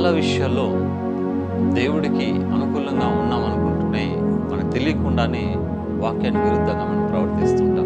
చాలా విషయాల్లో దేవుడికి అనుకూలంగా ఉన్నాం అనుకుంటున్నాయి మనకు తెలియకుండానే వాక్యానికి విరుద్ధంగా మనం ప్రవర్తిస్తుంటాం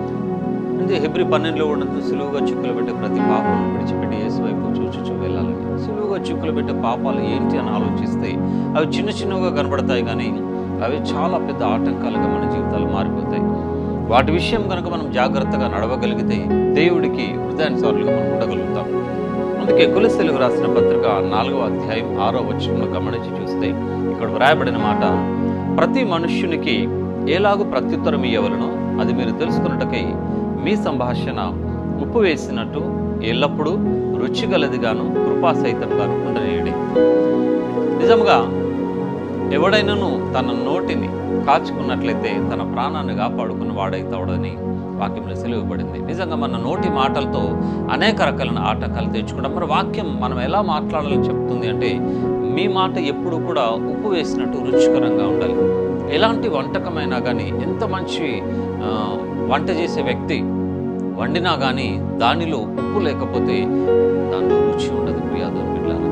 అంటే హెబ్రి పన్నెండులో ఉన్నంత సులువుగా చిక్కులు పెట్టే ప్రతి పాపం విడిచిపెట్టి యేసు వైపు చూచుచూ వెళ్ళాలని సులువుగా చిక్కులు పెట్టే పాపాలు ఏంటి అని ఆలోచిస్తే అవి చిన్న చిన్నగా కనబడతాయి కానీ అవి చాలా పెద్ద ఆటంకాలుగా మన జీవితాలు మారిపోతాయి వాటి విషయం కనుక మనం జాగ్రత్తగా నడవగలిగితే దేవుడికి హృదయానుసారులుగా మనం ఉండగలుగుతాం అందుకే కులశెలుగు రాసిన పత్రిక నాలుగవ అధ్యాయం ఆరో వచనంలో గమనించి చూస్తే ఇక్కడ వ్రాయబడిన మాట ప్రతి మనుష్యునికి ఎలాగూ ప్రత్యుత్తరం ఇవ్వవలనో అది మీరు తెలుసుకున్నటకై మీ సంభాషణ ఉప్పు వేసినట్టు ఎల్లప్పుడూ రుచిగలదిగాను కృపాసహితంగాను ఉండనేయండి నిజంగా ఎవడైనాను తన నోటిని కాచుకున్నట్లయితే తన ప్రాణాన్ని కాపాడుకున్న వాడైతాడని వాక్యంలో సెలవుపడింది నిజంగా మన నోటి మాటలతో అనేక రకాలైన ఆటంకాలు తెచ్చుకుంటాం మరి వాక్యం మనం ఎలా మాట్లాడాలని చెప్తుంది అంటే మీ మాట ఎప్పుడు కూడా ఉప్పు వేసినట్టు రుచికరంగా ఉండాలి ఎలాంటి వంటకమైనా కానీ ఎంత మంచి ఆ, వంట చేసే వ్యక్తి వండినా కానీ దానిలో ఉప్పు లేకపోతే దాంట్లో రుచి ఉండదు ప్రియాదో బిడ్డారా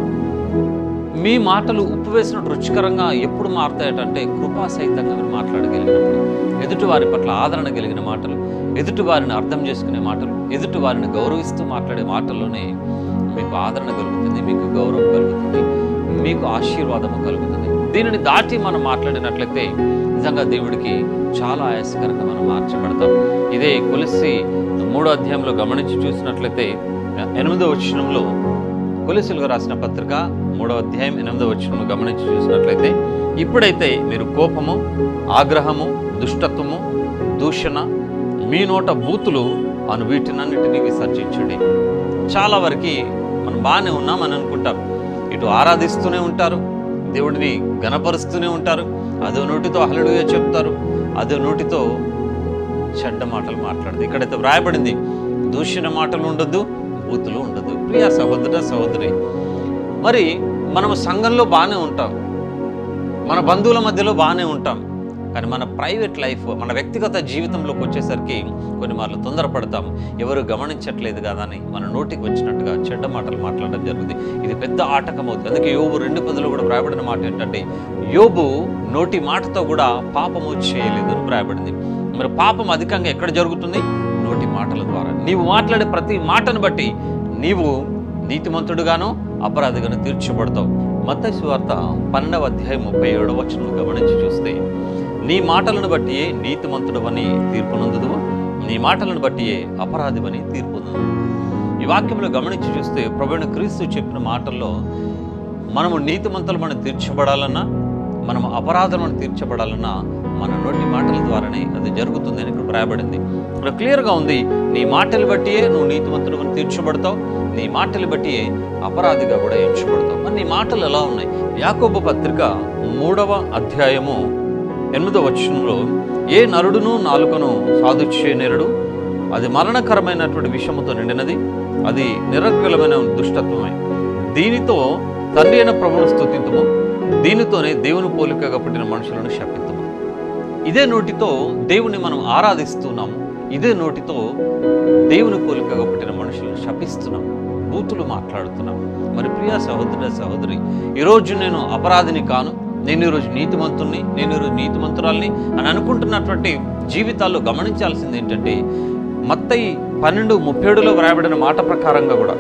మీ మాటలు ఉప్పు వేసినట్టు రుచికరంగా ఎప్పుడు మారుతాయటంటే కృపా సహితంగా మీరు మాట్లాడగలిగినప్పుడు ఎదుటి వారి పట్ల ఆదరణ కలిగిన మాటలు ఎదుటి వారిని అర్థం చేసుకునే మాటలు ఎదుటి వారిని గౌరవిస్తూ మాట్లాడే మాటల్లోనే మీకు ఆదరణ కలుగుతుంది మీకు గౌరవం కలుగుతుంది మీకు ఆశీర్వాదము కలుగుతుంది దీనిని దాటి మనం మాట్లాడినట్లయితే నిజంగా దేవుడికి చాలా ఆయాసకరంగా మనం మార్చబడతాం ఇదే కొలిసి మూడో అధ్యాయంలో గమనించి చూసినట్లయితే ఎనిమిదో వచనంలో కొలిసులుగా రాసిన పత్రిక మూడవ అధ్యాయం ఎనిమిదవ వచనం గమనించి చూసినట్లయితే ఇప్పుడైతే మీరు కోపము ఆగ్రహము దుష్టత్వము దూషణ మీ నోట బూతులు అను వీటినన్నిటినీ విసర్జించండి చాలా వరకు మనం బాగానే ఉన్నామని అనుకుంటాం ఇటు ఆరాధిస్తూనే ఉంటారు దేవుడిని గణపరుస్తూనే ఉంటారు అదో నోటితో హలలుగా చెప్తారు అదో నోటితో చెడ్డ మాటలు మాట్లాడదు ఇక్కడైతే వ్రాయబడింది దూషణ మాటలు ఉండొద్దు బూతులు ఉండదు ప్రియ సహోదర సహోదరి మరి మనం సంఘంలో బాగానే ఉంటాం మన బంధువుల మధ్యలో బాగానే ఉంటాం కానీ మన ప్రైవేట్ లైఫ్ మన వ్యక్తిగత జీవితంలోకి వచ్చేసరికి కొన్ని మార్లు తొందరపడతాం ఎవరు గమనించట్లేదు కదా అని మన నోటికి వచ్చినట్టుగా చెడ్డ మాటలు మాట్లాడడం జరుగుతుంది ఇది పెద్ద ఆటకం అవుతుంది అందుకే యోబు రెండు పదులు కూడా వ్రాయబడిన మాట ఏంటంటే యోబు నోటి మాటతో కూడా పాపము చేయలేదు అని వ్రాయబడింది మరి పాపం అధికంగా ఎక్కడ జరుగుతుంది నోటి మాటల ద్వారా నీవు మాట్లాడే ప్రతి మాటను బట్టి నీవు నీతిమంతుడుగాను అపరాధిగాను తీర్చబడతావు మత్తయి వార్త పన్నెండవ అధ్యాయం ముప్పై ఏడవ వచనం గమనించి చూస్తే నీ మాటలను బట్టియే నీతిమంతుడవని తీర్పునందుదు నీ మాటలను బట్టియే అపరాధివని తీర్పునందు ఈ వాక్యంలో గమనించి చూస్తే ప్రభుణ క్రీస్తు చెప్పిన మాటల్లో మనము నీతిమంతులు మనం తీర్చబడాలన్నా మనం అపరాధములను తీర్చబడాలన్నా మన నోటి మాటల ద్వారానే అది జరుగుతుంది అని ఇక్కడ వ్రాయబడింది ఇక్కడ క్లియర్గా ఉంది నీ మాటలు బట్టియే నువ్వు నీతిమంతుడు తీర్చబడతావు నీ మాటలు బట్టియే అపరాధిగా కూడా ఎంచబడతావు మరి నీ మాటలు ఎలా ఉన్నాయి యాకోబు పత్రిక మూడవ అధ్యాయము ఎనిమిదవ వచనంలో ఏ నరుడును నాలుకను సాధుచ్చే నెరడు అది మరణకరమైనటువంటి విషముతో నిండినది అది నిరర్గలమైన దుష్టత్వమే దీనితో తండ్రి అయిన ప్రభువును స్తుతింతుము దీనితోనే దేవుని పోలికగా పుట్టిన మనుషులను శపిద్దుము ఇదే నోటితో దేవుని మనం ఆరాధిస్తున్నాం ఇదే నోటితో దేవుని పోలికగా పుట్టిన మనుషులను శపిస్తున్నాం బూతులు మాట్లాడుతున్నాం మరి ప్రియా సహోదర సహోదరి ఈరోజు నేను అపరాధిని కాను నేను ఈరోజు నీతిమంతుణ్ణి నేను ఈరోజు నీతిమంతురాల్ని అని అనుకుంటున్నటువంటి జీవితాల్లో గమనించాల్సింది ఏంటంటే మత్తయి పన్నెండు ముప్పేడులో వ్రాయబడిన మాట ప్రకారంగా కూడా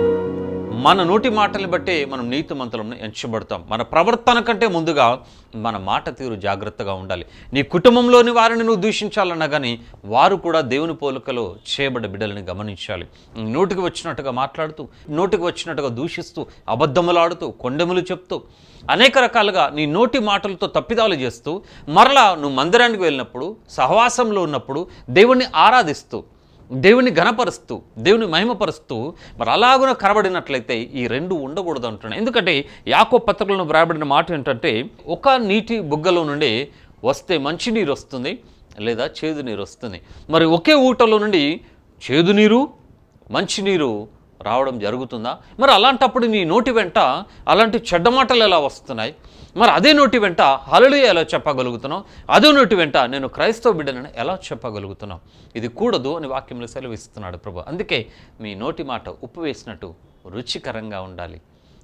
మన నోటి మాటల్ని బట్టే మనం నీతిమంతులను ఎంచబడతాం మన ప్రవర్తన కంటే ముందుగా మన మాట తీరు జాగ్రత్తగా ఉండాలి నీ కుటుంబంలోని వారిని నువ్వు దూషించాలన్నా కానీ వారు కూడా దేవుని పోలికలో చేయబడ్డ బిడ్డలని గమనించాలి నోటికి వచ్చినట్టుగా మాట్లాడుతూ నోటికి వచ్చినట్టుగా దూషిస్తూ అబద్ధములాడుతూ కొండెములు చెప్తూ అనేక రకాలుగా నీ నోటి మాటలతో తప్పిదాలు చేస్తూ మరలా నువ్వు మందిరానికి వెళ్ళినప్పుడు సహవాసంలో ఉన్నప్పుడు దేవుణ్ణి ఆరాధిస్తూ దేవుని ఘనపరుస్తూ దేవుని మహిమపరుస్తూ మరి అలాగున కనబడినట్లయితే ఈ రెండు ఉండకూడదు అంటున్నాను ఎందుకంటే యాకో పత్రికలను వ్రాయబడిన మాట ఏంటంటే ఒక నీటి బుగ్గలో నుండి వస్తే మంచి నీరు వస్తుంది లేదా చేదు నీరు వస్తుంది మరి ఒకే ఊటలో నుండి చేదు నీరు మంచినీరు రావడం జరుగుతుందా మరి అలాంటప్పుడు నీ నోటి వెంట అలాంటి చెడ్డ మాటలు ఎలా వస్తున్నాయి మరి అదే నోటి వెంట హలలు ఎలా చెప్పగలుగుతున్నావు అదే నోటి వెంట నేను క్రైస్తవ బిడ్డనని ఎలా చెప్పగలుగుతున్నావు ఇది కూడదు అని వాక్యంలో సెలవిస్తున్నాడు ప్రభు అందుకే మీ నోటి మాట ఉప్పు వేసినట్టు రుచికరంగా ఉండాలి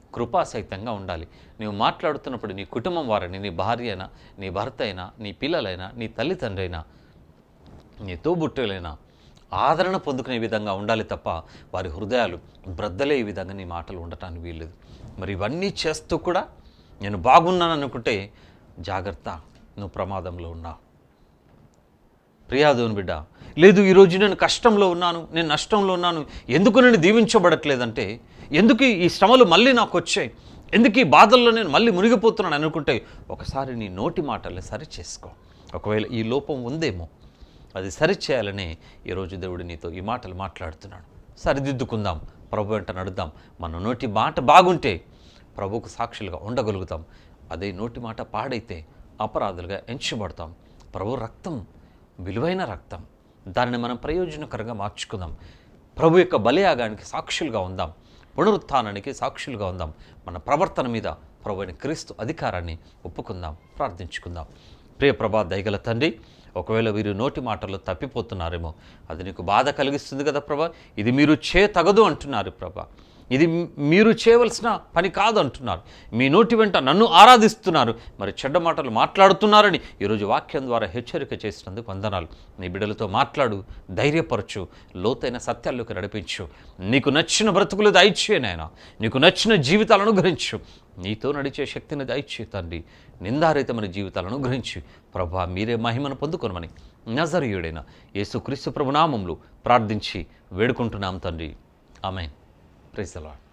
కృపాసహితంగా ఉండాలి నువ్వు మాట్లాడుతున్నప్పుడు నీ కుటుంబం వారిని నీ భార్య అయినా నీ భర్త అయినా నీ పిల్లలైనా నీ తల్లిదండ్రి అయినా నీ తోబుట్టులైనా ఆదరణ పొందుకునే విధంగా ఉండాలి తప్ప వారి హృదయాలు బ్రద్దలే ఈ విధంగా నీ మాటలు ఉండటానికి వీల్లేదు మరి ఇవన్నీ చేస్తూ కూడా నేను బాగున్నాను అనుకుంటే జాగ్రత్త నువ్వు ప్రమాదంలో ఉన్నావు ప్రియాదోని బిడ్డ లేదు ఈరోజు నేను కష్టంలో ఉన్నాను నేను నష్టంలో ఉన్నాను ఎందుకు నేను దీవించబడట్లేదంటే ఎందుకు ఈ శ్రమలు మళ్ళీ నాకు వచ్చాయి ఎందుకు ఈ బాధల్లో నేను మళ్ళీ మునిగిపోతున్నాను అనుకుంటే ఒకసారి నీ నోటి మాటల్ని సరి చేసుకో ఒకవేళ ఈ లోపం ఉందేమో అది సరి చేయాలని ఈరోజు దేవుడు నీతో ఈ మాటలు మాట్లాడుతున్నాడు సరిదిద్దుకుందాం ప్రభు వెంట నడుద్దాం మన నోటి మాట బాగుంటే ప్రభుకు సాక్షులుగా ఉండగలుగుతాం అదే నోటి మాట పాడైతే అపరాధులుగా ఎంచబడతాం ప్రభు రక్తం విలువైన రక్తం దానిని మనం ప్రయోజనకరంగా మార్చుకుందాం ప్రభు యొక్క బలియాగానికి సాక్షులుగా ఉందాం పునరుత్థానానికి సాక్షులుగా ఉందాం మన ప్రవర్తన మీద ప్రభు అయిన క్రీస్తు అధికారాన్ని ఒప్పుకుందాం ప్రార్థించుకుందాం ప్రియ ప్రభా దయగల తండ్రి ఒకవేళ వీరు నోటి మాటల్లో తప్పిపోతున్నారేమో అది నీకు బాధ కలిగిస్తుంది కదా ప్రభా ఇది మీరు చే తగదు అంటున్నారు ప్రభా ఇది మీరు చేయవలసిన పని కాదు అంటున్నారు మీ నోటి వెంట నన్ను ఆరాధిస్తున్నారు మరి చెడ్డ మాటలు మాట్లాడుతున్నారని ఈరోజు వాక్యం ద్వారా హెచ్చరిక చేసినందుకు వందనాలు నీ బిడ్డలతో మాట్లాడు ధైర్యపరచు లోతైన సత్యాల్లోకి నడిపించు నీకు నచ్చిన బ్రతుకులు దయచే నాయన నీకు నచ్చిన జీవితాలను అనుగ్రహించు నీతో నడిచే శక్తిని దయచే తండ్రి నిందారహితమైన జీవితాలను అనుగ్రహించి ప్రభా మీరే మహిమను పొందుకొనమని నజరీయుడైన యేసుక్రీస్తు ప్రభునామంలో ప్రార్థించి వేడుకుంటున్నాం తండ్రి ఆమె ప్రైజ్ అలాడ్